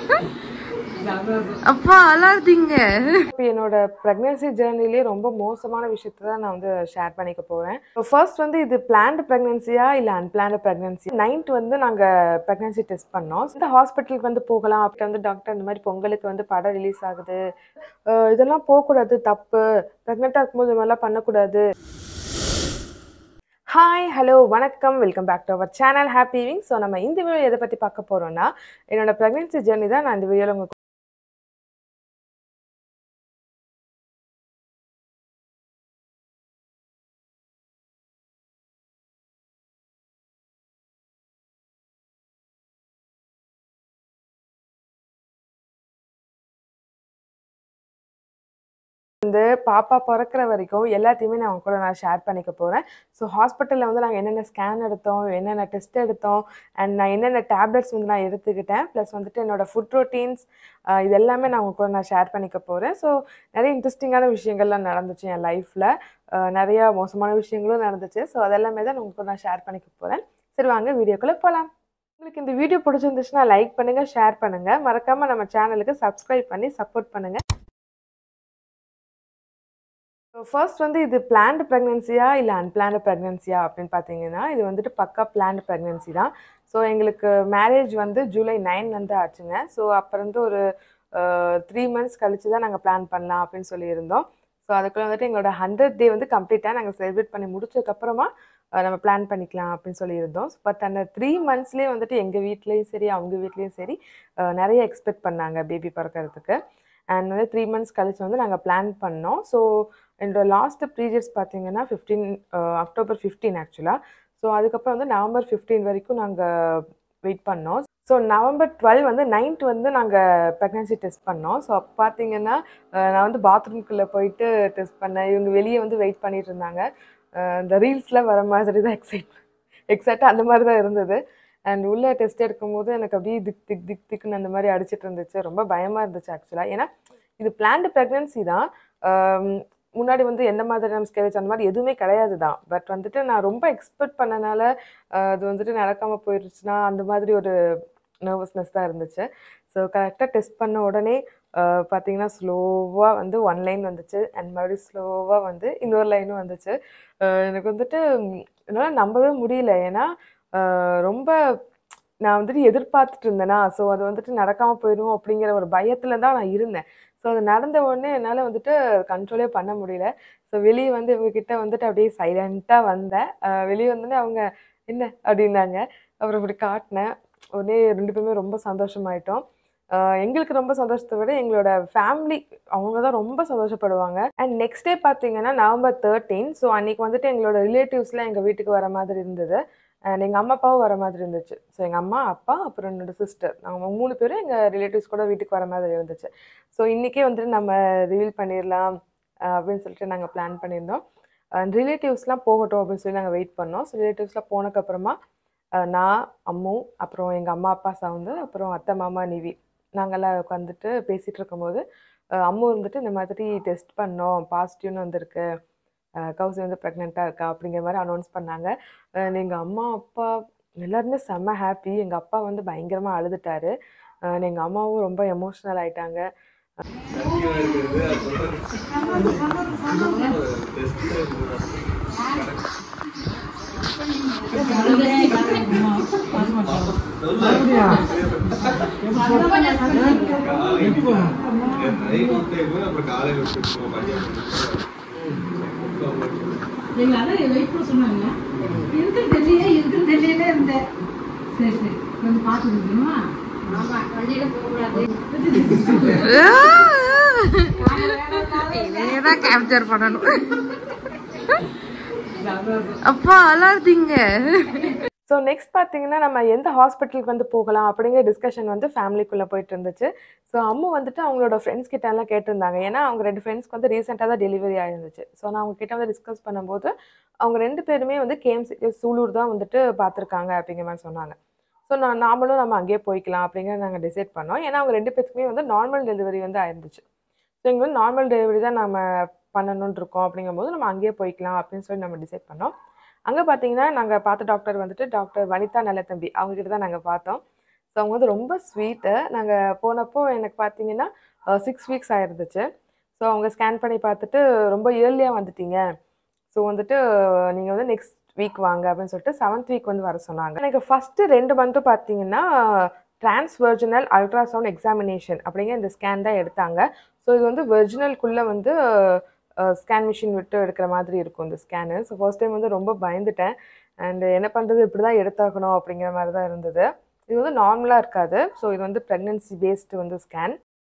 அப்பா அழாதீங்க இப்போ என்னோட ப்ரெக்னென்சி ஜேர்னிலே ரொம்ப மோசமான விஷயத்தை தான் நான் வந்து ஷேர் பண்ணிக்க போகிறேன் ஃபர்ஸ்ட் வந்து இது பிளான்டு ப்ரெக்னென்சியா இல்லை அன்பிளான்டு ப்ரெக்னென்சி நைன்த் வந்து நாங்கள் ப்ரெக்னென்சி டெஸ்ட் பண்ணோம் இந்த ஹாஸ்பிட்டலுக்கு வந்து போகலாம் அப்படி வந்து டாக்டர் இந்த மாதிரி பொங்கலுக்கு வந்து படம் ரிலீஸ் ஆகுது அஹ் இதெல்லாம் போகக்கூடாது தப்பு ப்ரெக்னெண்ட்டாக இருக்கும்போது இது மாதிரிலாம் பண்ணக்கூடாது ஹாய் ஹலோ வணக்கம் welcome back to our channel happy wing so நம்ம இந்த வீடியோ எதை பற்றி பார்க்க போகிறோம்னா என்னோட ப்ரெக்னென்சி ஜேர்னி தான் நான் இந்த வீடியோவில் உங்களுக்கு வந்து பாப்பா பிறக்கிற வரைக்கும் எல்லாத்தையுமே நான் அவங்க கூட நான் ஷேர் பண்ணிக்க போகிறேன் ஸோ ஹாஸ்பிட்டலில் வந்து நாங்கள் என்னென்ன ஸ்கேன் எடுத்தோம் என்னென்ன டெஸ்ட் எடுத்தோம் அண்ட் நான் என்னென்ன டேப்லெட்ஸ் வந்து நான் எடுத்துக்கிட்டேன் ப்ளஸ் வந்துட்டு என்னோட ஃபுட் ரொட்டீன்ஸ் இது எல்லாமே நான் அவங்க கூட நான் ஷேர் பண்ணிக்க போகிறேன் ஸோ நிறைய இன்ட்ரெஸ்டிங்கான விஷயங்கள்லாம் நடந்துச்சு என் லைஃப்பில் நிறையா மோசமான விஷயங்களும் நடந்துச்சு ஸோ அதெல்லாமே தான் நான் உங்க கூட நான் ஷேர் பண்ணிக்க போகிறேன் சரி வாங்க வீடியோக்குள்ளே போகலாம் உங்களுக்கு இந்த வீடியோ பிடிச்சிருந்துச்சுன்னா லைக் பண்ணுங்கள் ஷேர் பண்ணுங்கள் மறக்காமல் நம்ம சேனலுக்கு சப்ஸ்கிரைப் பண்ணி சப்போர்ட் பண்ணுங்கள் ஸோ ஃபர்ஸ்ட் வந்து இது பிளான்டு ப்ரெக்னென்சியா இல்லை அன்பிளான்டு ப்ரெக்னென்சியா அப்படின்னு பார்த்தீங்கன்னா இது வந்துட்டு பக்கா பிளான்டு ப்ரெக்னென்சி தான் ஸோ எங்களுக்கு மேரேஜ் வந்து ஜூலை நைன் வந்து ஆச்சுங்க ஸோ அப்புறம் வந்து ஒரு த்ரீ மந்த்ஸ் கழிச்சு தான் நாங்கள் பிளான் பண்ணலாம் அப்படின்னு சொல்லியிருந்தோம் ஸோ அதுக்குள்ள வந்துட்டு எங்களோட ஹண்ட்ரட் டே வந்து கம்ப்ளீட்டாக நாங்கள் செலிப்ரேட் பண்ணி முடிச்சதுக்கப்புறமா நம்ம பிளான் பண்ணிக்கலாம் அப்படின்னு சொல்லியிருந்தோம் பட் அந்த த்ரீ மந்த்ஸ்லேயே வந்துட்டு எங்கள் வீட்லேயும் சரி அவங்க வீட்லேயும் சரி நிறைய எக்ஸ்பெக்ட் பண்ணாங்க பேபி பிறக்கிறதுக்கு அண்ட் வந்து த்ரீ மந்த்ஸ் கழிச்சு வந்து நாங்கள் பிளான் பண்ணோம் ஸோ என்னோட லாஸ்ட் பீரியட்ஸ் பார்த்தீங்கன்னா ஃபிஃப்டீன் அக்டோபர் ஃபிஃப்டீன் ஆக்சுவலாக ஸோ அதுக்கப்புறம் வந்து நவம்பர் ஃபிஃப்டீன் வரைக்கும் நாங்கள் வெயிட் பண்ணோம் ஸோ நவம்பர் டுவெல் வந்து நைன்த் வந்து நாங்கள் ப்ரெக்னன்சி டெஸ்ட் பண்ணோம் ஸோ அப்போ பார்த்தீங்கன்னா நான் வந்து பாத்ரூம்குள்ளே போயிட்டு டெஸ்ட் பண்ணேன் இவங்க வெளியே வந்து வெயிட் பண்ணிட்டு இருந்தாங்க இந்த ரீல்ஸில் வர மாதிரி தான் எக்ஸைட் எக்ஸைட்டாக அந்த மாதிரி தான் இருந்தது அண்ட் உள்ளே டெஸ்ட் எடுக்கும்போது எனக்கு அப்படியே திக் திக் திக் திக்னு அந்த மாதிரி அடிச்சிட்டு இருந்துச்சு ரொம்ப பயமாக இருந்துச்சு ஆக்சுவலாக ஏன்னா இது பிளான்டு ப்ரெக்னன்சி தான் முன்னாடி வந்து எந்த மாதிரி மிஸ்கேரேஜ் அந்த மாதிரி எதுவுமே கிடையாது தான் பட் வந்துட்டு நான் ரொம்ப எக்ஸ்பெக்ட் பண்ணனால அது வந்துட்டு நடக்காமல் போயிடுச்சுன்னா அந்த மாதிரி ஒரு நர்வஸ்னஸ் தான் இருந்துச்சு ஸோ கரெக்டாக டெஸ்ட் பண்ண உடனே பார்த்தீங்கன்னா ஸ்லோவாக வந்து ஒன் லைன் வந்துச்சு அண்ட் மறுபடியும் ஸ்லோவாக வந்து இன்னொரு லைனும் வந்துச்சு எனக்கு வந்துட்டு என்னால் நம்பவே முடியல ஏன்னா ரொம்ப நான் வந்துட்டு எதிர்பார்த்துட்டு இருந்தேனா ஸோ அது வந்துட்டு நடக்காமல் போயிடும் அப்படிங்கிற ஒரு பயத்தில் தான் நான் இருந்தேன் ஸோ அது நடந்த உடனே என்னால் வந்துட்டு கண்ட்ரோலே பண்ண முடியல ஸோ வெளியே வந்து இவங்ககிட்ட வந்துட்டு அப்படியே சைலண்ட்டாக வந்தேன் வெளியே வந்தோடனே அவங்க என்ன அப்படின்னாங்க அப்புறம் இப்படி காட்டினேன் உடனே ரெண்டு பேருமே ரொம்ப சந்தோஷமாயிட்டோம் எங்களுக்கு ரொம்ப சந்தோஷத்தை விட எங்களோட ஃபேமிலி அவங்க தான் ரொம்ப சந்தோஷப்படுவாங்க அண்ட் நெக்ஸ்ட் டே பார்த்தீங்கன்னா நவம்பர் தேர்ட்டீன் ஸோ அன்றைக்கி வந்துட்டு எங்களோட ரிலேட்டிவ்ஸ்லாம் எங்கள் வீட்டுக்கு வர மாதிரி இருந்தது அண்ட் எங்கள் அம்மா அப்பாவும் வர மாதிரி இருந்துச்சு ஸோ எங்கள் அம்மா அப்பா அப்புறம் என்னோட சிஸ்டர் நாங்கள் மூணு பேரும் எங்கள் ரிலேட்டிவ்ஸ் கூட வீட்டுக்கு வர மாதிரி இருந்துச்சு ஸோ இன்றைக்கே வந்துட்டு நம்ம ரிவீல் பண்ணிடலாம் அப்படின்னு சொல்லிட்டு நாங்கள் பிளான் பண்ணியிருந்தோம் ரிலேட்டிவ்ஸ்லாம் போகட்டும் அப்படின்னு சொல்லி நாங்கள் வெயிட் பண்ணோம் ஸோ ரிலேட்டிவ்ஸ்லாம் போனதுக்கப்புறமா நான் அம்மு அப்புறம் எங்கள் அம்மா அப்பா சவுந்து அப்புறம் அத்தை மாமா நிவி நாங்கள்லாம் உட்காந்துட்டு பேசிகிட்டு இருக்கும்போது அம்மு வந்துட்டு இந்த மாதிரி டெஸ்ட் பண்ணோம் பாசிட்டிவ்னு வந்திருக்கு கௌசி வந்து ப்ரெக்னெண்ட்டாக இருக்கா அப்படிங்கிற மாதிரி அனௌன்ஸ் பண்ணாங்க எங்கள் அம்மா அப்பா எல்லாருமே செம்ம ஹாப்பி எங்கள் அப்பா வந்து பயங்கரமாக அழுதுட்டாரு எங்கள் அம்மாவும் ரொம்ப எமோஷ்னல் ஆயிட்டாங்க எங்களால வெயிட் பண்ண சொன்னாங்க இருக்கு தெரியல இருக்கு தெரியல இருந்தேன் சரி சரி கொஞ்சம் பார்த்து இருக்கணுமா ஆமா வண்டியில போகக்கூடாது இதையதான் கேப்சர் பண்ணணும் அப்பா அழாதீங்க ஸோ நெக்ஸ்ட் பார்த்தீங்கன்னா நம்ம எந்த ஹாஸ்பிட்டலுக்கு வந்து போகலாம் அப்படிங்கிற டிஸ்கஷன் வந்து ஃபேமிலிக்குள்ளே போயிட்டு இருந்துச்சு ஸோ அம்மா வந்துட்டு அவங்களோட ஃப்ரெண்ட்ஸ் கிட்ட எல்லாம் கேட்டிருந்தாங்க ஏன்னா அவங்க ரெண்டு ஃப்ரெண்ட்ஸ்க்கு வந்து ரீசெண்டாக தான் டெலிவரி ஆயிருந்துச்சு ஸோ நான் அவங்க கிட்ட வந்து டிஸ்கஸ் பண்ணும்போது அவங்க ரெண்டு பேருமே வந்து கேஎம்சி சூலூர் தான் வந்துட்டு பார்த்துருக்காங்க அப்படிங்கிற மாதிரி சொன்னாங்க ஸோ நான் நாமளும் நம்ம அங்கேயே போய்க்கலாம் அப்படிங்கிறத நாங்கள் டிசைட் பண்ணோம் ஏன்னா அவங்க ரெண்டு பேருக்குமே வந்து நார்மல் டெலிவரி வந்து ஆயிருந்துச்சு ஸோ இங்கே வந்து நார்மல் டெலிவரி தான் நம்ம பண்ணணும்னு இருக்கோம் அப்படிங்கும்போது நம்ம அங்கேயே போய்க்கலாம் அப்படின்னு சொல்லி நம்ம டிசைட் பண்ணோம் அங்கே பார்த்தீங்கன்னா நாங்கள் பார்த்த டாக்டர் வந்துட்டு டாக்டர் வனிதா நல்லத்தம்பி அவங்ககிட்ட தான் நாங்கள் பார்த்தோம் ஸோ அவங்க வந்து ரொம்ப ஸ்வீட்டு நாங்கள் போனப்போ எனக்கு பார்த்தீங்கன்னா சிக்ஸ் வீக்ஸ் ஆயிருந்துச்சு ஸோ அவங்க ஸ்கேன் பண்ணி பார்த்துட்டு ரொம்ப இயர்லியாக வந்துட்டீங்க ஸோ வந்துட்டு நீங்கள் வந்து நெக்ஸ்ட் வீக் வாங்க அப்படின்னு சொல்லிட்டு செவன்த் வீக் வந்து வர சொன்னாங்க எனக்கு ஃபஸ்ட்டு ரெண்டு மந்த்து பார்த்தீங்கன்னா டிரான்ஸ்வர்ஜினல் அல்ட்ராசவுண்ட் எக்ஸாமினேஷன் அப்படிங்கிற இந்த ஸ்கேன் தான் எடுத்தாங்க ஸோ இது வந்து வெர்ஜினல்குள்ளே வந்து ஸ்கேன் மிஷின் விட்டு எடுக்கிற மாதிரி இருக்கும் இந்த ஸ்கேனு ஸோ ஃபர்ஸ்ட் டைம் வந்து ரொம்ப பயந்துட்டேன் அண்ட் என்ன பண்ணுறது இப்படி தான் எடுத்தாகணும் அப்படிங்கிற மாதிரி தான் இருந்தது இது வந்து நார்மலாக இருக்காது ஸோ இது வந்து ப்ரெக்னென்சி பேஸ்டு வந்து ஸ்கேன்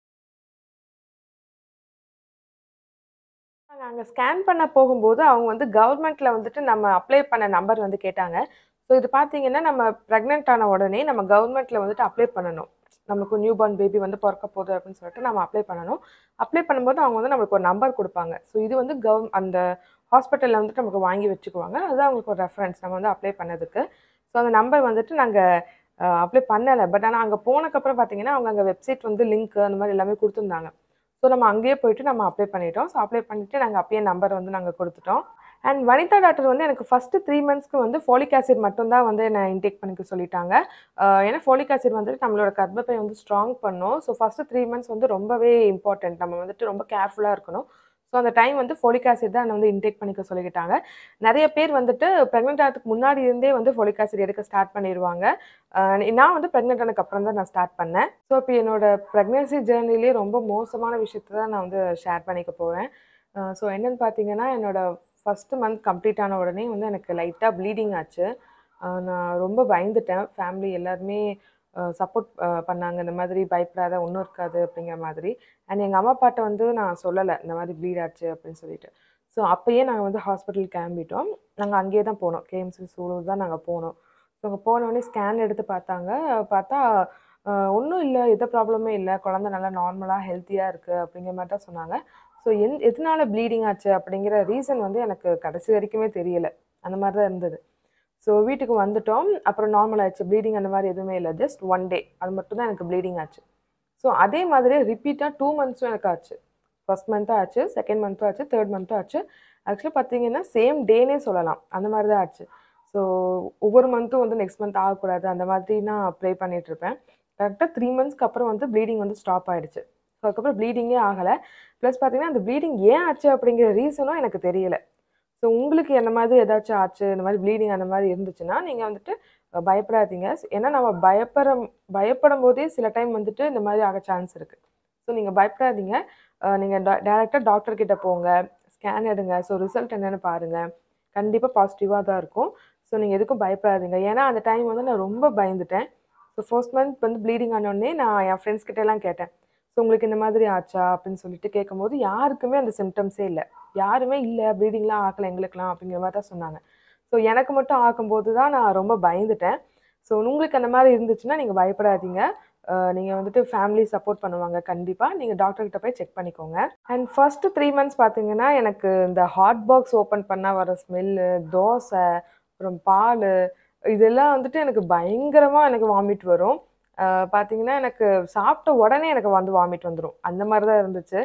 நாங்கள் ஸ்கேன் பண்ண போகும்போது அவங்க வந்து கவர்மெண்ட்டில் வந்துட்டு நம்ம அப்ளை பண்ண நம்பர் வந்து கேட்டாங்க ஸோ இது பார்த்தீங்கன்னா நம்ம ப்ரெக்னென்ட் ஆன உடனே நம்ம கவர்மெண்ட்டில் வந்துட்டு அப்ளை பண்ணணும் நமக்கு நியூ பார்ன் பேபி வந்து பிறக்க போகுது அப்படின்னு சொல்லிட்டு நம்ம அப்ளை பண்ணணும் அப்ளை பண்ணும்போது அவங்க வந்து நம்மளுக்கு ஒரு நம்பர் கொடுப்பாங்க ஸோ இது வந்து கவ் அந்த ஹாஸ்பிட்டலில் வந்துட்டு நமக்கு வாங்கி வச்சுக்குவாங்க அதுதான் அவங்களுக்கு ஒரு ரெஃபரன்ஸ் நம்ம வந்து அப்ளை பண்ணதுக்கு ஸோ அந்த நம்பர் வந்துட்டு நாங்கள் அப்ளை பண்ணலை பட் ஆனால் அங்கே போனதுக்கப்புறம் பார்த்தீங்கன்னா அவங்க அங்கே வெப்சைட் வந்து லிங்க் அந்த மாதிரி எல்லாமே கொடுத்துருந்தாங்க ஸோ நம்ம அங்கேயே போயிட்டு நம்ம அப்ளை பண்ணிட்டோம் ஸோ அப்ளை பண்ணிவிட்டு நாங்கள் அப்பயே நம்பர் வந்து நாங்கள் கொடுத்துட்டோம் அண்ட் வனிதா டாக்டர் வந்து எனக்கு ஃபஸ்ட்டு த்ரீ மந்த்ஸ்க்கு வந்து ஃபோலிக் ஆசிட் மட்டும்தான் வந்து என்னை இன்டேக் பண்ணிக்க சொல்லிட்டாங்க ஆஹ் ஏன்னா ஃபோலிக் ஆசிட் வந்துட்டு நம்மளோட கர்ப்பப்பை வந்து ஸ்ட்ராங் பண்ணும் ஸோ ஃபஸ்ட்டு த்ரீ மந்த்ஸ் வந்து ரொம்பவே இம்பார்ட்டன்ட் நம்ம வந்துட்டு ரொம்ப கேர்ஃபுல்லாக இருக்கணும் ஸோ அந்த டைம் வந்து ஃபோலிக் ஆசிட் தான் என்னை வந்து இன்டேக் பண்ணிக்க சொல்லிக்கிட்டாங்க நிறைய பேர் வந்துட்டு ப்ரெக்னென்ட் ஆகிறதுக்கு முன்னாடி இருந்தே வந்து ஃபோலிக் ஆசிட் எடுக்க ஸ்டார்ட் பண்ணிடுவாங்க ஆஹ் நான் வந்து ப்ரெக்னென்ட் ஆனதுக்கு அப்புறம் தான் நான் ஸ்டார்ட் பண்ணேன் ஸோ இப்போ என்னோட ப்ரெக்னென்சி ஜேர்னிலே ரொம்ப மோசமான விஷயத்தை தான் நான் வந்து ஷேர் பண்ணிக்க போகிறேன் ஸோ என்னென்னு பார்த்தீங்கன்னா என்னோட ஃபஸ்ட்டு மந்த் கம்ப்ளீட் ஆன உடனே வந்து எனக்கு லைட்டாக ப்ளீடிங் ஆச்சு ஆஹ் நான் ரொம்ப பயந்துட்டேன் ஃபேமிலி எல்லாருமே சப்போர்ட் பண்ணாங்க இந்த மாதிரி பயப்படாத ஒன்றும் இருக்காது அப்படிங்கிற மாதிரி அண்ட் எங்கள் அம்மா அப்பாட்ட வந்து நான் சொல்லலை இந்த மாதிரி ப்ளீட் ஆச்சு அப்படின்னு சொல்லிட்டு ஸோ அப்போயே நாங்கள் வந்து ஹாஸ்பிட்டல் கிளம்பிட்டோம் நாங்கள் அங்கேயே தான் போனோம் கேஎம்சி சூலூர் தான் நாங்கள் போனோம் ஸோ அங்கே போனோடனே ஸ்கேன் எடுத்து பார்த்தாங்க பார்த்தா ஒன்றும் இல்லை எந்த ப்ராப்ளமே இல்லை குழந்தை நல்லா நார்மலாக ஹெல்த்தியாக இருக்குது அப்படிங்கிற மாதிரி தான் சொன்னாங்க ஸோ எந் எதனால ப்ளீடிங் ஆச்சு அப்படிங்கிற ரீசன் வந்து எனக்கு கடைசி வரைக்குமே தெரியல அந்த மாதிரி தான் இருந்தது ஸோ வீட்டுக்கு வந்துட்டோம் அப்புறம் நார்மல் ஆச்சு ப்ளீடிங் அந்த மாதிரி எதுவுமே இல்லை ஜஸ்ட் ஒன் டே அது மட்டும் தான் எனக்கு ப்ளீடிங் ஆச்சு ஸோ அதே மாதிரியே ரிப்பீட்டாக டூ மந்த்ஸும் எனக்கு ஆச்சு ஃபஸ்ட் மந்த்தும் ஆச்சு செகண்ட் மந்த்தும் ஆச்சு தேர்ட் மந்த்தும் ஆச்சு ஆக்சுவலாக பார்த்தீங்கன்னா சேம் டேனே சொல்லலாம் அந்த மாதிரி தான் ஆச்சு ஸோ ஒவ்வொரு மந்த்தும் வந்து நெக்ஸ்ட் மந்த் ஆகக்கூடாது அந்த மாதிரி நான் ப்ரே பண்ணிகிட்ருப்பேன் கரெக்டாக த்ரீ மந்த்ஸ்க்கு அப்புறம் வந்து ப்ளீடிங் வந்து ஸ்டாப் ஆயிடுச்சு ஸோ அதுக்கப்புறம் ப்ளீடிங்கே ஆகலை ப்ளஸ் பார்த்தீங்கன்னா அந்த ப்ளீடிங் ஏன் ஆச்சு அப்படிங்கிற ரீசனும் எனக்கு தெரியல ஸோ உங்களுக்கு என்ன மாதிரி ஏதாச்சும் ஆச்சு இந்த மாதிரி ப்ளீடிங் அந்த மாதிரி இருந்துச்சுன்னா நீங்கள் வந்துட்டு அஹ், பயப்படாதீங்க ஏன்னா நம்ம பயப்பட பயப்படும் போதே சில டைம் வந்துட்டு இந்த மாதிரி ஆக சான்ஸ் இருக்குது ஸோ நீங்கள் பயப்படாதீங்க நீங்கள் டேரெக்டாக டாக்டர் கிட்ட போங்க ஸ்கேன் எடுங்க ஸோ ரிசல்ட் என்னென்னு பாருங்கள் கண்டிப்பாக பாசிட்டிவாக தான் இருக்கும் ஸோ நீங்கள் எதுக்கும் பயப்படாதீங்க ஏன்னா அந்த டைம் வந்து நான் ரொம்ப பயந்துட்டேன் ஸோ ஃபர்ஸ்ட் மந்த் வந்து ப்ளீடிங் ஆனோடனே நான் என் ஃப்ரெண்ட்ஸ் கிட்ட எல்லாம் கேட்டேன் ஸோ உங்களுக்கு இந்த மாதிரி ஆச்சா அப்படின்னு சொல்லிட்டு கேட்கும்போது யாருக்குமே அந்த சிம்டம்ஸே இல்லை யாருமே இல்லை ப்ளீடிங்லாம் ஆகலை எங்களுக்குலாம் அப்படிங்கிற மாதிரி தான் சொன்னாங்க ஸோ எனக்கு மட்டும் ஆக்கும்போது தான் நான் ரொம்ப பயந்துட்டேன் ஸோ உங்களுக்கு அந்த மாதிரி இருந்துச்சுன்னா நீங்கள் பயப்படாதீங்க நீங்கள் வந்துட்டு ஃபேமிலி சப்போர்ட் பண்ணுவாங்க கண்டிப்பாக நீங்கள் டாக்டர்கிட்ட போய் செக் பண்ணிக்கோங்க அண்ட் ஃபர்ஸ்ட்டு த்ரீ மந்த்ஸ் பார்த்தீங்கன்னா எனக்கு இந்த ஹாட் பாக்ஸ் ஓப்பன் பண்ணால் வர ஸ்மெல்லு தோசை அப்புறம் பால் இதெல்லாம் வந்துட்டு எனக்கு பயங்கரமாக எனக்கு வாமிட் வரும் அஹ் பார்த்தீங்கன்னா எனக்கு சாப்பிட்ட உடனே எனக்கு வந்து வாமிட் வந்துடும் அந்த மாதிரி தான் இருந்துச்சு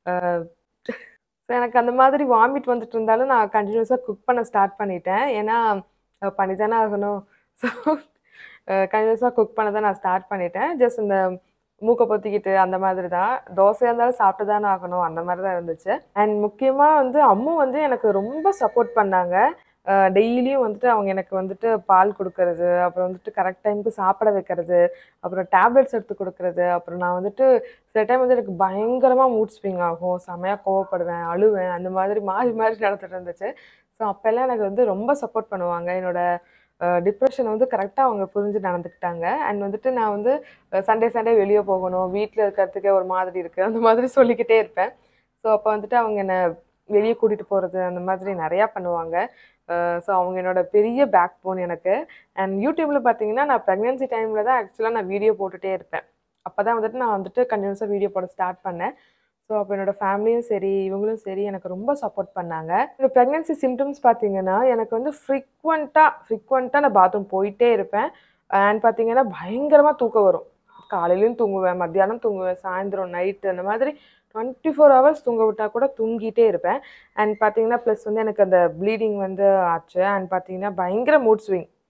ஸோ எனக்கு அந்த மாதிரி வாமிட் வந்துட்டு இருந்தாலும் நான் கண்டினியூஸாக குக் பண்ண ஸ்டார்ட் பண்ணிட்டேன் ஏன்னா அஹ் பண்ணித்தானே ஆகணும் ஸோ கண்டினியூஸாக குக் பண்ண தான் நான் ஸ்டார்ட் பண்ணிட்டேன் ஜஸ்ட் இந்த மூக்கை பொத்திக்கிட்டு அந்த மாதிரி தான் தோசையாக இருந்தாலும் சாப்பிட்டு தானே ஆகணும் அந்த மாதிரி தான் இருந்துச்சு அண்ட் முக்கியமாக வந்து அம்மு வந்து எனக்கு ரொம்ப சப்போர்ட் பண்ணாங்க டெய்லியும் வந்துட்டு அவங்க எனக்கு வந்துட்டு பால் கொடுக்கறது அப்புறம் வந்துட்டு கரெக்ட் டைமுக்கு சாப்பிட வைக்கிறது அப்புறம் டேப்லெட்ஸ் எடுத்து கொடுக்கறது அப்புறம் நான் வந்துட்டு சில டைம் வந்து எனக்கு பயங்கரமாக மூட் ஸ்விங் ஆகும் செமையாக கோவப்படுவேன் அழுவேன் அந்த மாதிரி மாறி மாறி நடந்துட்டு இருந்துச்சு ஸோ அப்போல்லாம் எனக்கு வந்து ரொம்ப சப்போர்ட் பண்ணுவாங்க என்னோட டிப்ரெஷன் வந்து கரெக்டாக அவங்க புரிஞ்சு நடந்துக்கிட்டாங்க அண்ட் வந்துட்டு நான் வந்து சண்டே சண்டே வெளியே போகணும் வீட்டில் இருக்கிறதுக்கே ஒரு மாதிரி இருக்குது அந்த மாதிரி சொல்லிக்கிட்டே இருப்பேன் ஸோ அப்போ வந்துட்டு அவங்க என்னை வெளியே கூட்டிகிட்டு போகிறது அந்த மாதிரி நிறையா பண்ணுவாங்க ஸோ அவங்க என்னோட பெரிய பேக் போன் எனக்கு அண்ட் யூடியூப்பில் பார்த்தீங்கன்னா நான் ப்ரெக்னென்சி டைமில் தான் ஆக்சுவலாக நான் வீடியோ போட்டுகிட்டே இருப்பேன் அப்போ தான் வந்துட்டு நான் வந்துட்டு கண்டினியூஸாக வீடியோ போட ஸ்டார்ட் பண்ணேன் ஸோ அப்போ என்னோட ஃபேமிலியும் சரி இவங்களும் சரி எனக்கு ரொம்ப சப்போர்ட் பண்ணாங்க இந்த ப்ரெக்னென்சி சிம்டம்ஸ் பார்த்தீங்கன்னா எனக்கு வந்து ஃப்ரீக்வெண்ட்டாக ஃப்ரீக்வெண்ட்டாக நான் பாத்ரூம் போயிட்டே இருப்பேன் அண்ட் பார்த்தீங்கன்னா பயங்கரமாக தூக்கம் வரும் காலையிலையும் தூங்குவேன் மத்தியானம் தூங்குவேன் சாயந்தரம் நைட்டு அந்த மாதிரி டுவெண்ட்டி ஃபோர் ஹவர்ஸ் தூங்க விட்டால் கூட தூங்கிட்டே இருப்பேன் அண்ட் பார்த்தீங்கன்னா ப்ளஸ் வந்து எனக்கு அந்த ப்ளீடிங் வந்து ஆச்சு அண்ட் பார்த்தீங்கன்னா பயங்கர மூட் ஸ்விங்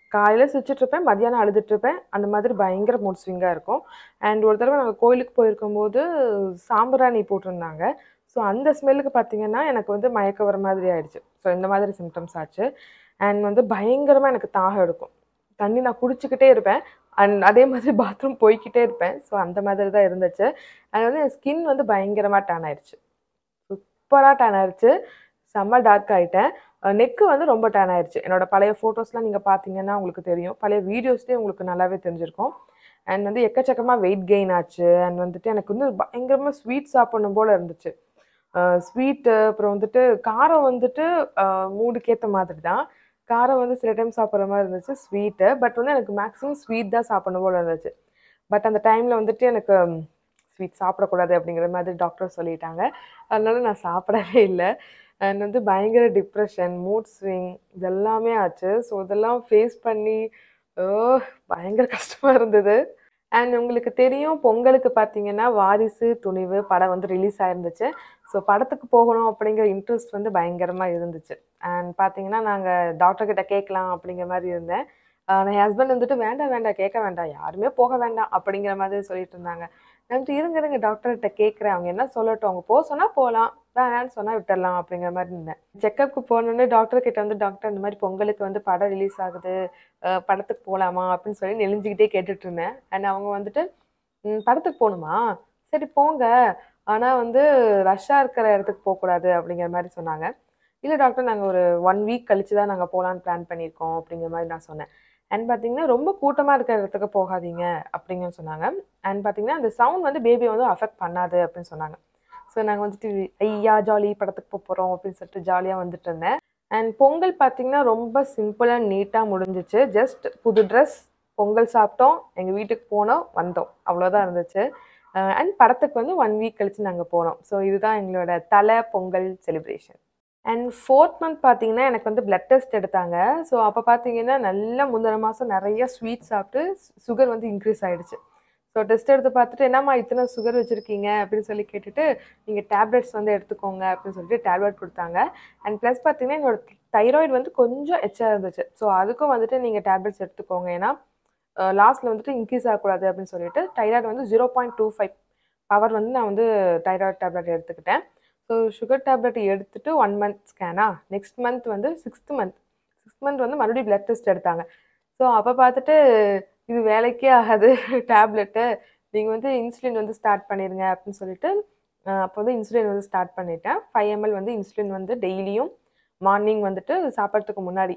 காலையில் சிரிச்சிட்ருப்பேன் மதியானம் அழுதுட்ருப்பேன் அந்த மாதிரி பயங்கர மூட் ஸ்விங்காக இருக்கும் அண்ட் ஒரு தடவை நாங்கள் கோயிலுக்கு போயிருக்கும்போது சாம்பிராணி போட்டிருந்தாங்க ஸோ அந்த ஸ்மெல்லுக்கு பார்த்தீங்கன்னா எனக்கு வந்து மயக்க வர மாதிரி ஆயிடுச்சு ஸோ இந்த மாதிரி சிம்டம்ஸ் ஆச்சு அண்ட் வந்து பயங்கரமாக எனக்கு தாகம் எடுக்கும் தண்ணி நான் குடிச்சிக்கிட்டே இருப்பேன் அண்ட் அதே மாதிரி பாத்ரூம் போய்க்கிட்டே இருப்பேன் ஸோ அந்த மாதிரி தான் இருந்துச்சு அண்ட் வந்து என் ஸ்கின் வந்து பயங்கரமாக டேன் ஆயிடுச்சு சூப்பராக டேன் ஆயிடுச்சு செம்ம டார்க் ஆகிட்டேன் நெக்கு வந்து ரொம்ப டேன் ஆயிடுச்சு என்னோட பழைய ஃபோட்டோஸ்லாம் நீங்கள் பார்த்தீங்கன்னா உங்களுக்கு தெரியும் பழைய வீடியோஸ்லேயே உங்களுக்கு நல்லாவே தெரிஞ்சிருக்கும் அண்ட் வந்து எக்கச்சக்கமாக வெயிட் கெயின் ஆச்சு அண்ட் வந்துட்டு எனக்கு வந்து பயங்கரமாக ஸ்வீட் சாப்பிடணும் போல் இருந்துச்சு ஸ்வீட்டு அப்புறம் வந்துட்டு காரம் வந்துட்டு மூடுக்கு ஏற்ற மாதிரி தான் காரம் வந்து சில டைம் சாப்பிட்ற மாதிரி இருந்துச்சு ஸ்வீட்டு பட் வந்து எனக்கு மேக்ஸிமம் ஸ்வீட் தான் சாப்பிடணும் போல் இருந்துச்சு பட் அந்த டைமில் வந்துட்டு எனக்கு ஸ்வீட் சாப்பிடக்கூடாது அப்படிங்கிற மாதிரி டாக்டர் சொல்லிட்டாங்க அதனால நான் சாப்பிடவே இல்லை அண்ட் வந்து பயங்கர டிப்ரெஷன் மூட் ஸ்விங் இதெல்லாமே ஆச்சு ஸோ இதெல்லாம் ஃபேஸ் பண்ணி ஓ பயங்கர கஷ்டமாக இருந்தது அண்ட் உங்களுக்கு தெரியும் பொங்கலுக்கு பார்த்தீங்கன்னா வாரிசு துணிவு படம் வந்து ரிலீஸ் ஆயிருந்துச்சு ஸோ படத்துக்கு போகணும் அப்படிங்கிற இன்ட்ரெஸ்ட் வந்து பயங்கரமாக இருந்துச்சு அண்ட் பார்த்தீங்கன்னா நாங்கள் டாக்டர் கிட்ட கேட்கலாம் அப்படிங்கிற மாதிரி இருந்தேன் ஆஹ் என் ஹஸ்பண்ட் வந்துட்டு வேண்டாம் வேண்டாம் கேட்க வேண்டாம் யாருமே போக வேண்டாம் அப்படிங்கிற மாதிரி சொல்லிட்டு இருந்தாங்க நான் வந்துட்டு இருங்க இருங்க டாக்டர்கிட்ட கேட்குறேன் அவங்க என்ன சொல்லட்டும் அவங்க போக சொன்னால் போகலாம் வேணான்னு சொன்னால் விட்டுடலாம் அப்படிங்கிற மாதிரி இருந்தேன் செக்கப்புக்கு போனோடனே டாக்டர் கிட்ட வந்து டாக்டர் இந்த மாதிரி பொங்கலுக்கு வந்து படம் ரிலீஸ் ஆகுது அஹ் படத்துக்கு போகலாமா அப்படின்னு சொல்லி நெளிஞ்சிக்கிட்டே கேட்டுட்டு இருந்தேன் அண்ட் அவங்க வந்துட்டு "ம், படத்துக்கு போகணுமா சரி போங்க ஆனால் வந்து ரஷ்ஷாக இருக்கிற இடத்துக்கு போகக்கூடாது அப்படிங்கிற மாதிரி சொன்னாங்க இல்லை டாக்டர் நாங்கள் ஒரு ஒன் வீக் கழிச்சு தான் நாங்கள் போகலான்னு பிளான் பண்ணியிருக்கோம் அப்படிங்கிற மாதிரி நான் சொன்னேன் அண்ட் பார்த்தீங்கன்னா ரொம்ப கூட்டமாக இருக்கிற இடத்துக்கு போகாதீங்க அப்படின்னு சொன்னாங்க அண்ட் பார்த்தீங்கன்னா அந்த சவுண்ட் வந்து பேபியை வந்து அஃபெக்ட் பண்ணாது அப்படின்னு சொன்னாங்க ஸோ நாங்கள் வந்துட்டு ஐயா ஜாலி படத்துக்கு போக போகிறோம் அப்படின்னு சொல்லிட்டு ஜாலியாக வந்துட்டு இருந்தேன் அண்ட் பொங்கல் பார்த்தீங்கன்னா ரொம்ப சிம்பிளாக நீட்டாக முடிஞ்சிச்சு ஜஸ்ட் புது ட்ரெஸ் பொங்கல் சாப்பிட்டோம் எங்கள் வீட்டுக்கு போனோம் வந்தோம் அவ்வளோதான் இருந்துச்சு அண்ட் படத்துக்கு வந்து ஒன் வீக் கழிச்சு நாங்கள் போனோம் ஸோ இதுதான் எங்களோட தலை Pongal celebration and fourth month பார்த்தீங்கன்னா எனக்கு வந்து பிளட் டெஸ்ட் எடுத்தாங்க ஸோ அப்போ பார்த்தீங்கன்னா நல்லா முந்தின மாதம் நிறைய ஸ்வீட் சாப்பிட்டு சுகர் வந்து இன்க்ரீஸ் ஆயிடுச்சு ஸோ டெஸ்ட் எடுத்து பார்த்துட்டு என்னம்மா இத்தனை சுகர் வச்சுருக்கீங்க அப்படின்னு சொல்லி கேட்டுட்டு நீங்கள் டேப்லெட்ஸ் வந்து எடுத்துக்கோங்க அப்படின்னு சொல்லிட்டு டேப்லெட் கொடுத்தாங்க அண்ட் ப்ளஸ் பார்த்தீங்கன்னா என்னோட தைராய்டு வந்து கொஞ்சம் எச்சா இருந்துச்சு ஸோ அதுக்கும் வந்துட்டு நீங்கள் டேப்லெட்ஸ் எடுத்துக்கோங்க ஏன்னா லாஸ்ட்டில் வந்துட்டு இன்க்ரீஸ் ஆகக்கூடாது அப்படின்னு சொல்லிட்டு தைராய்டு வந்து zero point two five power வந்து நான் வந்து தைராய்டு டேப்லெட் எடுத்துக்கிட்டேன் ஸோ சுகர் டேப்லெட் எடுத்துட்டு ஒன் மந்த் ஸ்கேனா நெக்ஸ்ட் மந்த் வந்து சிக்ஸ்த் மந்த் சிக்ஸ்த் மந்த் வந்து மறுபடியும் பிளட் டெஸ்ட் எடுத்தாங்க ஸோ அப்போ பார்த்துட்டு இது வேலைக்கே ஆகாது டேப்லெட்டு நீங்கள் வந்து இன்சுலின் வந்து ஸ்டார்ட் பண்ணிடுங்க அப்படின்னு சொல்லிட்டு அஹ் அப்போ வந்து இன்சுலின் வந்து ஸ்டார்ட் பண்ணிட்டேன் ஃபைவ் எம்எல் வந்து இன்சுலின் வந்து டெய்லியும் மார்னிங் வந்துட்டு சாப்பிட்றதுக்கு முன்னாடி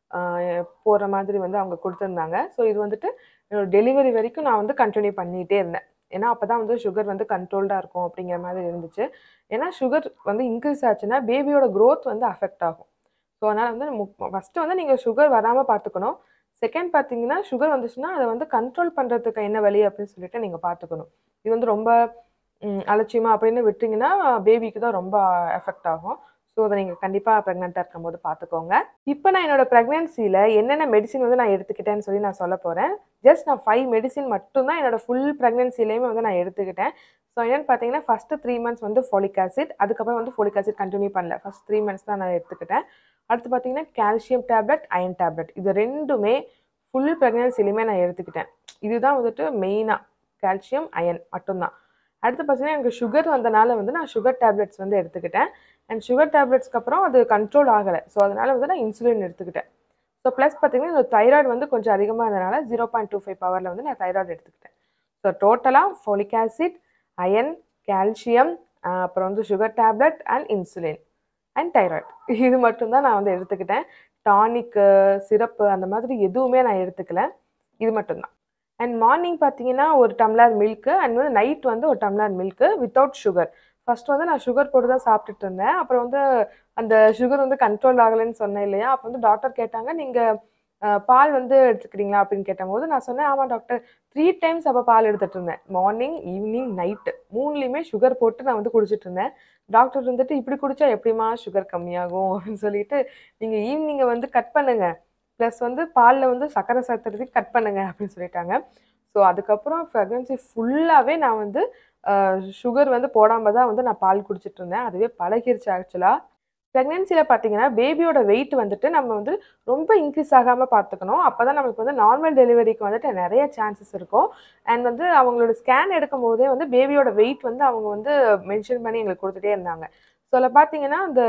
போகிற மாதிரி வந்து அவங்க கொடுத்துருந்தாங்க ஸோ இது வந்துட்டு என்னோட டெலிவரி வரைக்கும் நான் வந்து கண்டினியூ பண்ணிகிட்டே இருந்தேன் ஏன்னா அப்போ தான் வந்து சுகர் வந்து கண்ட்ரோல்டாக இருக்கும் அப்படிங்கிற மாதிரி இருந்துச்சு ஏன்னா சுகர் வந்து இன்க்ரீஸ் ஆச்சுன்னா பேபியோட growth வந்து அஃபெக்ட் ஆகும் ஸோ அதனால் வந்து ஃபஸ்ட்டு வந்து நீங்கள் சுகர் வராமல் பார்த்துக்கணும் செகண்ட் பார்த்தீங்கன்னா சுகர் வந்துச்சுன்னா அதை வந்து கண்ட்ரோல் பண்ணுறதுக்கு என்ன வழி அப்படின்னு சொல்லிட்டு நீங்கள் பார்த்துக்கணும் இது வந்து ரொம்ப ம், அலட்சியமா அப்படின்னு விட்டீங்கன்னா பேபிக்கு தான் ரொம்ப எஃபெக்ட் ஆகும் ஸோ அதை நீங்கள் கண்டிப்பாக ப்ரெக்னெண்ட்டாக இருக்கும்போது பார்த்துக்கோங்க இப்போ நான் என்னோட ப்ரெக்னென்சியில் என்னென்ன மெடிசின் வந்து நான் எடுத்துக்கிட்டேன்னு சொல்லி நான் சொல்ல போகிறேன் ஜஸ்ட் நான் ஃபைவ் மெடிசின் மட்டும்தான் என்னோட ஃபுல் ப்ரெக்னென்சிலையுமே வந்து நான் எடுத்துக்கிட்டேன் ஸோ என்னென்னு பார்த்தீங்கன்னா ஃபஸ்ட்டு த்ரீ மந்த்ஸ் வந்து ஃபோலிக் ஆசிட் அதுக்கப்புறம் வந்து ஃபோலிக் ஆசிட் கண்டினியூ பண்ணல ஃபஸ்ட் த்ரீ மந்த்ஸ் தான் நான் எடுத்துக்கிட்டேன் அடுத்து பார்த்தீங்கன்னா கால்சியம் டேப்லெட் அயன் டேப்லெட் இது ரெண்டுமே ஃபுல் ப்ரெக்னென்சிலையுமே நான் எடுத்துக்கிட்டேன் இதுதான் வந்துட்டு மெயினாக கால்சியம் அயன் மட்டும்தான் அடுத்து பார்த்தீங்கன்னா எனக்கு சுகர் வந்தனால வந்து நான் சுகர் டேப்லெட்ஸ் வந்து எடுத்துக்கிட்டேன் அண்ட் சுகர் டேப்லெட்ஸ்க்கு அப்புறம் அது கண்ட்ரோல் ஆகலை ஸோ அதனால வந்து நான் இன்சுலின் எடுத்துக்கிட்டேன் ஸோ ப்ளஸ் பார்த்தீங்கன்னா இந்த தைராய்டு வந்து கொஞ்சம் அதிகமாக இருந்தனால ஜீரோ பாயிண்ட் டூ ஃபைவ் பவரில் வந்து நான் தைராய்டு எடுத்துக்கிட்டேன் ஸோ டோட்டலாக ஃபோலிக் ஆசிட் அயன் கால்சியம் அப்புறம் வந்து sugar tablet and insulin and thyroid இது மட்டும்தான் நான் வந்து எடுத்துக்கிட்டேன் டானிக்கு சிரப்பு அந்த மாதிரி எதுவுமே நான் எடுத்துக்கல இது மட்டும்தான் அண்ட் மார்னிங் பார்த்தீங்கன்னா ஒரு டம்ளர் மில்க்கு அண்ட் வந்து நைட் வந்து ஒரு tumbler milk without sugar first வந்து நான் சுகர் போட்டு தான் சாப்பிட்டுட்டு இருந்தேன் அப்புறம் வந்து அந்த சுகர் வந்து கண்ட்ரோல் ஆகலைன்னு சொன்னேன் இல்லையா அப்போ வந்து டாக்டர் கேட்டாங்க நீங்கள் பால் வந்து எடுத்துக்கிறீங்களா அப்படின்னு கேட்டபோது நான் சொன்னேன் ஆமாம் டாக்டர் த்ரீ டைம்ஸ் அப்போ பால் எடுத்துட்டு இருந்தேன் மார்னிங் ஈவினிங் நைட்டு மூணுலேயுமே சுகர் போட்டு நான் வந்து குடிச்சிட்டு இருந்தேன் டாக்டர் வந்துட்டு இப்படி குடிச்சா எப்படிம்மா சுகர் கம்மியாகும் அப்படின்னு சொல்லிட்டு நீங்கள் ஈவினிங்கை வந்து கட் பண்ணுங்க ப்ளஸ் வந்து பாலில் வந்து சர்க்கரை சேர்த்துறதுக்கு கட் பண்ணுங்க அப்படின்னு சொல்லிட்டாங்க ஸோ அதுக்கப்புறம் ப்ரெக்னன்சி ஃபுல்லாகவே நான் வந்து சுகர் வந்து போடாமல் தான் வந்து நான் பால் குடிச்சிட்டு இருந்தேன் அதுவே பழகிருச்சு ஆக்சுவலாக ப்ரெக்னென்சியில் பார்த்தீங்கன்னா பேபியோட வெயிட் வந்துட்டு நம்ம வந்து ரொம்ப இன்க்ரீஸ் ஆகாமல் பார்த்துக்கணும் அப்போ தான் நமக்கு வந்து நார்மல் டெலிவரிக்கு வந்துட்டு நிறைய சான்சஸ் இருக்கும் அண்ட் வந்து அவங்களோட ஸ்கேன் எடுக்கும் போதே வந்து பேபியோட வெயிட் வந்து அவங்க வந்து மென்ஷன் பண்ணி எங்களுக்கு கொடுத்துட்டே இருந்தாங்க ஸோ அதில் பார்த்தீங்கன்னா அந்த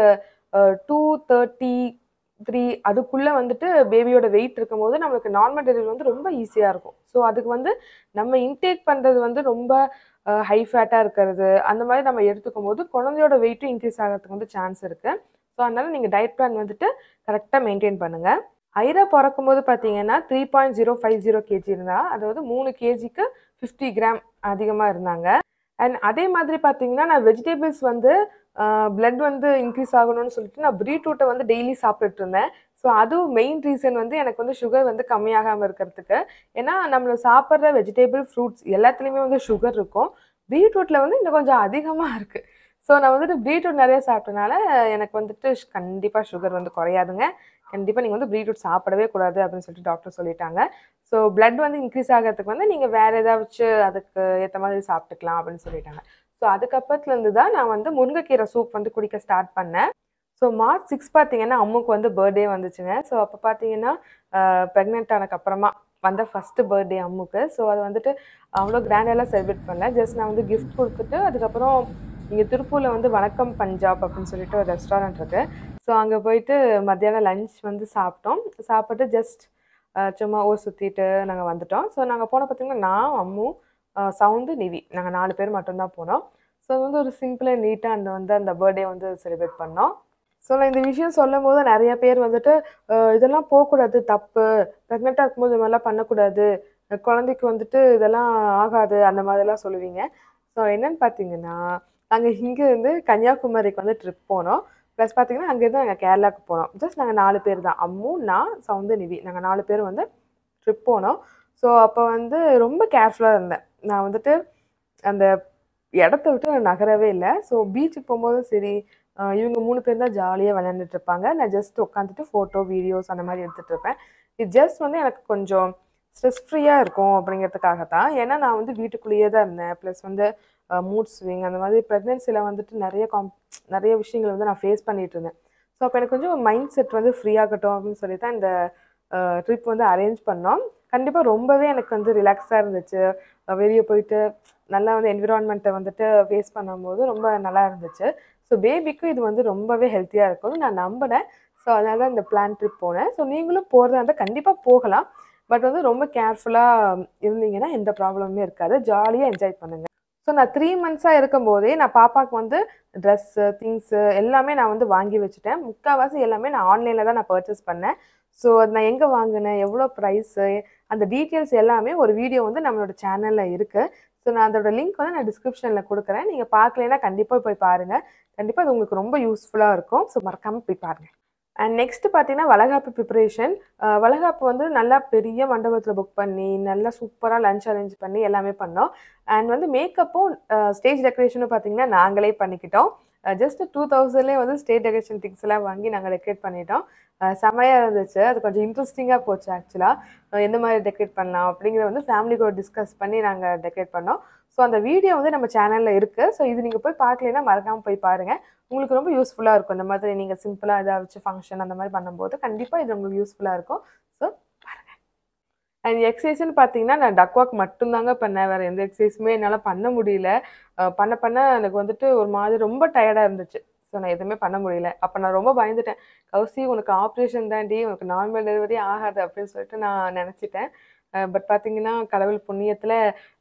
டூ தேர்ட்டி த்ரீ அதுக்குள்ளே வந்துட்டு பேபியோட வெயிட் இருக்கும்போது நம்மளுக்கு நார்மல் டெலிவரி வந்து ரொம்ப ஈஸியாக இருக்கும் ஸோ அதுக்கு வந்து நம்ம இன்டேக் பண்ணுறது வந்து ரொம்ப ஹை ஃபேட்டாக இருக்கிறது அந்த மாதிரி நம்ம எடுத்துக்கும் போது குழந்தையோட வெயிட்டும் இன்க்ரீஸ் ஆகிறதுக்கு வந்து சான்ஸ் இருக்குது ஸோ அதனால் நீங்கள் டயட் பிளான் வந்துட்டு கரெக்டாக மெயின்டைன் பண்ணுங்கள் ஐரா பிறக்கும் போது பார்த்தீங்கன்னா three point zero five zero KG இருந்தா அதாவது மூணு கேஜிக்கு ஃபிஃப்டி கிராம் அதிகமாக இருந்தாங்க அண்ட் அதே மாதிரி பார்த்தீங்கன்னா நான் வெஜிடபிள்ஸ் வந்து பிளட் வந்து இன்க்ரீஸ் ஆகணும்னு சொல்லிட்டு நான் பீட்ரூட்டை வந்து டெய்லி சாப்பிட்டுட்டு இருந்தேன் ஸோ அதுவும் மெயின் ரீசன் வந்து எனக்கு வந்து சுகர் வந்து கம்மியாகாமல் இருக்கிறதுக்கு ஏன்னா நம்ம சாப்பிட்ற வெஜிடபிள் ஃப்ரூட்ஸ் எல்லாத்துலேயுமே வந்து சுகர் இருக்கும் பீட்ரூட்டில் வந்து இன்னும் கொஞ்சம் அதிகமாக இருக்குது ஸோ நான் வந்துட்டு பீட்ரூட் நிறைய சாப்பிட்டனால எனக்கு வந்துட்டு கண்டிப்பாக சுகர் வந்து குறையாதுங்க கண்டிப்பாக நீங்கள் வந்து பீட்ரூட் சாப்பிடவே கூடாது அப்படின்னு சொல்லிட்டு டாக்டர் சொல்லிட்டாங்க ஸோ பிளட் வந்து இன்க்ரீஸ் ஆகிறதுக்கு வந்து நீங்கள் வேறு ஏதாச்சும் அதுக்கு ஏற்ற மாதிரி சாப்பிட்டுக்கலாம் அப்படின்னு சொல்லிட்டாங்க ஸோ அதுக்கப்புறத்துலேருந்து தான் நான் வந்து முருங்கைக்கீரை சூப் வந்து குடிக்க ஸ்டார்ட் பண்ணேன் ஸோ மார்ச் சிக்ஸ் பார்த்தீங்கன்னா அம்முக்கு வந்து பர்த்டே வந்துச்சுங்க ஸோ அப்போ பார்த்தீங்கன்னா ப்ரெக்னென்ட் ஆனதுக்கப்புறமா வந்த ஃபஸ்ட்டு பர்த்டே அம்முக்கு ஸோ அது வந்துட்டு அவ்வளோ கிராண்டெல்லாம் செலிப்ரேட் பண்ணல ஜஸ்ட் நான் வந்து கிஃப்ட் கொடுத்துட்டு அதுக்கப்புறம் இங்கே திருப்பூரில் வந்து வணக்கம் பஞ்சாப் அப்படின்னு சொல்லிட்டு ஒரு ரெஸ்டாரண்ட் இருக்குது ஸோ அங்கே போயிட்டு மத்தியானம் லஞ்ச் வந்து சாப்பிட்டோம் சாப்பிட்டு ஜஸ்ட் சும்மா ஊர் சுற்றிட்டு நாங்கள் வந்துட்டோம் ஸோ நாங்கள் போன பார்த்தீங்கன்னா நான் அம்மு சவுண்டு நிவி நாங்கள் நாலு பேர் மட்டும்தான் போனோம் ஸோ வந்து ஒரு சிம்பிளாக நீட்டாக அந்த வந்து அந்த பர்த்டே வந்து செலிப்ரேட் பண்ணோம் ஸோ நான் இந்த விஷயம் சொல்லும் போது நிறைய பேர் வந்துட்டு அஹ் இதெல்லாம் போகக்கூடாது தப்பு ப்ரெக்னெண்ட்டாக இருக்கும்போது இது மாதிரிலாம் பண்ணக்கூடாது அஹ் குழந்தைக்கு வந்துட்டு இதெல்லாம் ஆகாது அந்த மாதிரிலாம் சொல்லுவீங்க ஸோ என்னன்னு பார்த்தீங்கன்னா நாங்கள் இங்கேருந்து கன்னியாகுமரிக்கு வந்து ட்ரிப் போனோம் ப்ளஸ் பார்த்தீங்கன்னா அங்கேருந்து நாங்கள் கேரளாவுக்கு போனோம் ஜஸ்ட் நாங்கள் நாலு பேர் தான் அம்மு நான் சவுந்து நிவி நாங்கள் நாலு பேர் வந்து ட்ரிப் போனோம் ஸோ அப்போ வந்து ரொம்ப கேர்ஃபுல்லாக இருந்தேன் நான் வந்துட்டு அந்த இடத்த விட்டு நான் நகரவே இல்லை ஸோ பீச்சுக்கு போகும்போது சரி ஆஹ் இவங்க மூணு பேர் தான் ஜாலியாக விளையாண்டுட்டு இருப்பாங்க நான் ஜஸ்ட் உட்காந்துட்டு ஃபோட்டோ வீடியோஸ் அந்த மாதிரி எடுத்துகிட்டு இருப்பேன் இது ஜஸ்ட் வந்து எனக்கு கொஞ்சம் ஸ்ட்ரெஸ் ஃப்ரீயாக இருக்கும் அப்படிங்கிறதுக்காக தான் ஏன்னா நான் வந்து வீட்டுக்குள்ளேயே தான் இருந்தேன் ப்ளஸ் வந்து மூட் ஸ்விங் அந்த மாதிரி ப்ரெக்னென்சியில் வந்துட்டு நிறைய காம் நிறைய விஷயங்கள் வந்து நான் ஃபேஸ் பண்ணிட்டு இருந்தேன் ஸோ அப்போ எனக்கு கொஞ்சம் மைண்ட் செட் வந்து ஃப்ரீ ஆகட்டும் அப்படின்னு சொல்லி தான் இந்த ட்ரிப் வந்து அரேஞ்ச் பண்ணோம் கண்டிப்பாக ரொம்பவே எனக்கு வந்து ரிலாக்ஸாக இருந்துச்சு வெளியே போயிட்டு நல்லா வந்து என்விரான்மெண்ட்டை வந்துட்டு ஃபேஸ் பண்ணும்போது ரொம்ப நல்லா இருந்துச்சு ஸோ பேபிக்கும் இது வந்து ரொம்பவே ஹெல்த்தியாக இருக்கும்னு நான் நம்பினேன் ஸோ அதனால தான் இந்த பிளான் ட்ரிப் போனேன் ஸோ நீங்களும் போகிறதா இருந்தால் கண்டிப்பாக போகலாம் பட் வந்து ரொம்ப கேர்ஃபுல்லாக இருந்தீங்கன்னா எந்த ப்ராப்ளமுமே இருக்காது ஜாலியாக என்ஜாய் பண்ணுங்கள் ஸோ நான் த்ரீ மந்த்ஸாக இருக்கும்போதே நான் பாப்பாவுக்கு வந்து ட்ரெஸ்ஸு திங்ஸு எல்லாமே நான் வந்து வாங்கி வச்சுட்டேன் முக்கால்வாசி எல்லாமே நான் ஆன்லைனில் தான் நான் பர்ச்சேஸ் பண்ணேன் ஸோ அது நான் எங்கே வாங்கினேன் எவ்வளோ ப்ரைஸு அந்த டீட்டெயில்ஸ் எல்லாமே ஒரு வீடியோ வந்து நம்மளோட சேனலில் இருக்குது ஸோ நான் அதோட லிங்க் வந்து நான் டிஸ்கிரிப்ஷனில் கொடுக்குறேன் நீங்கள் பார்க்கலைன்னா கண்டிப்பாக போய் பாருங்கள் கண்டிப்பாக அது உங்களுக்கு ரொம்ப யூஸ்ஃபுல்லாக இருக்கும் ஸோ மறக்காமல் போய் பாருங்கள் அண்ட் நெக்ஸ்ட் பார்த்தீங்கன்னா வளகாப்பு ப்ரிப்பரேஷன் வளகாப்பு வந்து நல்லா பெரிய மண்டபத்தில் புக் பண்ணி நல்லா சூப்பராக லஞ்ச் அரேஞ்ச் பண்ணி எல்லாமே பண்ணோம் அண்ட் வந்து மேக்கப்பும் ஸ்டேஜ் டெக்கரேஷனும் பார்த்தீங்கன்னா நாங்களே பண்ணிக்கிட்டோம் ஜஸ்ட் டூ தௌசண்ட்லேயே வந்து ஸ்டேஜ் டெக்கரேஷன் திங்ஸ் எல்லாம் வாங்கி நாங்கள் டெக்கரேட் பண்ணிட்டோம் செமையாக இருந்துச்சு அது கொஞ்சம் இன்ட்ரெஸ்டிங்காக போச்சு ஆக்சுவலாக எந்த மாதிரி டெக்கரேட் பண்ணலாம் அப்படிங்கிறத வந்து ஃபேமிலி கூட டிஸ்கஸ் பண்ணி நாங்கள் டெக்கரேட் பண்ணோம் ஸோ அந்த வீடியோ வந்து நம்ம சேனலில் இருக்குது ஸோ இது நீங்கள் போய் பார்க்கலைன்னா மறக்காமல் போய் பாருங்கள் உங்களுக்கு ரொம்ப யூஸ்ஃபுல்லாக இருக்கும் இந்த மாதிரி நீங்கள் சிம்பிளாக ஏதாச்சும் ஃபங்க்ஷன் அந்த மாதிரி பண்ணும்போது கண்டிப்பாக இது உங்களுக்கு யூஸ்ஃபுல்லாக இருக்கும் ஸோ பாருங்கள் அண்ட் எக்ஸசைஸ்னு பார்த்தீங்கன்னா நான் டக் வாக் மட்டும்தாங்க பண்ணேன் வேறு எந்த எக்ஸசைஸுமே என்னால் பண்ண முடியல பண்ண பண்ண எனக்கு வந்துட்டு ஒரு மாதிரி ரொம்ப டயர்டாக இருந்துச்சு ஸோ நான் எதுவுமே பண்ண முடியல அப்போ நான் ரொம்ப பயந்துட்டேன் கௌசி உனக்கு ஆப்ரேஷன் தாண்டி உனக்கு நார்மல் டெலிவரி ஆகாது அப்படின்னு சொல்லிட்டு நான் நினச்சிட்டேன் பட் பார்த்தீங்கன்னா கடவுள் புண்ணியத்தில்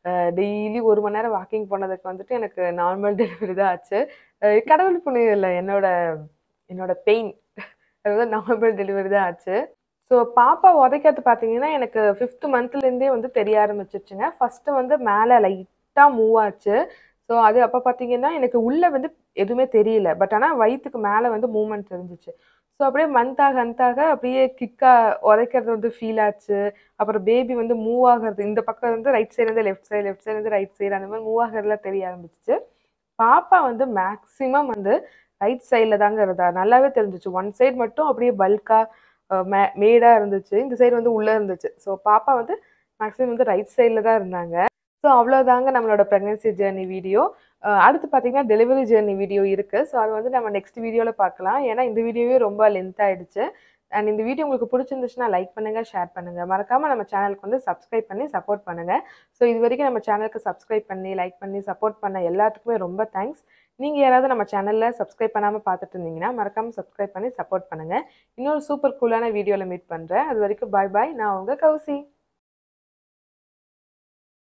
டெய்லி ஒரு மணி நேரம் வாக்கிங் போனதுக்கு வந்துட்டு எனக்கு நார்மல் டெலிவரி தான் ஆச்சு கடவுள் புண்ணியம் இல்லை என்னோட என்னோட பெயின் அது வந்து நார்மல் டெலிவரி தான் ஆச்சு ஸோ பாப்பா உதைக்கிறது பார்த்தீங்கன்னா எனக்கு ஃபிஃப்த் மந்த்லேருந்தே வந்து தெரிய ஆரம்பிச்சிருச்சுங்க ஃபஸ்ட்டு வந்து மேலே லைட்டாக மூவ் ஆச்சு ஸோ அது அப்போ பார்த்தீங்கன்னா எனக்கு உள்ளே வந்து எதுவுமே தெரியல பட் ஆனால் வயிற்றுக்கு மேலே வந்து மூமெண்ட் இருந்துச்சு ஸோ அப்படியே மந்தாக மந்தாக அப்படியே கிக்காக உதைக்கிறது வந்து ஃபீல் ஆச்சு அப்புறம் பேபி வந்து மூவ் ஆகிறது இந்த பக்கம் வந்து ரைட் சைடு வந்து லெஃப்ட் சைடு லெஃப்ட் சைடு வந்து ரைட் சைடு அந்த மாதிரி மூவ் ஆகிறதுலாம் தெரிய ஆரம்பிச்சிச்சு பாப்பா வந்து மேக்ஸிமம் வந்து ரைட் சைடில் தாங்க இருந்தா நல்லாவே தெரிஞ்சிச்சு ஒன் சைடு மட்டும் அப்படியே பல்காக மே மேடாக இருந்துச்சு இந்த சைடு வந்து உள்ளே இருந்துச்சு ஸோ பாப்பா வந்து மேக்ஸிமம் வந்து ரைட் சைடில் தான் இருந்தாங்க ஸோ அவ்வளோதாங்க நம்மளோட ப்ரெக்னென்சி ஜேர்னி வீடியோ அஹ் அடுத்து பார்த்தீங்கன்னா டெலிவரி ஜேர்னி வீடியோ இருக்குது ஸோ அது வந்து நம்ம நெக்ஸ்ட் வீடியோவில் பார்க்கலாம் ஏன்னா இந்த வீடியோவே ரொம்ப லென்த் ஆயிடுச்சு அண்ட் இந்த வீடியோ உங்களுக்கு பிடிச்சிருந்துச்சுன்னா லைக் பண்ணுங்கள் ஷேர் பண்ணுங்கள் மறக்காமல் நம்ம சேனலுக்கு வந்து சப்ஸ்கிரைப் பண்ணி சப்போர்ட் பண்ணுங்கள் ஸோ இது வரைக்கும் நம்ம சேனலுக்கு சப்ஸ்கிரைப் பண்ணி லைக் பண்ணி சப்போர்ட் பண்ண எல்லாத்துக்குமே ரொம்ப தேங்க்ஸ் நீங்கள் யாராவது நம்ம சேனலில் சப்ஸ்கிரைப் பண்ணாமல் பார்த்துட்டு இருந்தீங்கன்னா மறக்காமல் சப்ஸ்கிரைப் பண்ணி சப்போர்ட் பண்ணுங்கள் இன்னொரு சூப்பர் கூலான வீடியோவில் மீட் பண்ணுறேன் அது வரைக்கும் பாய் பாய் நான் உங்கள் கௌசி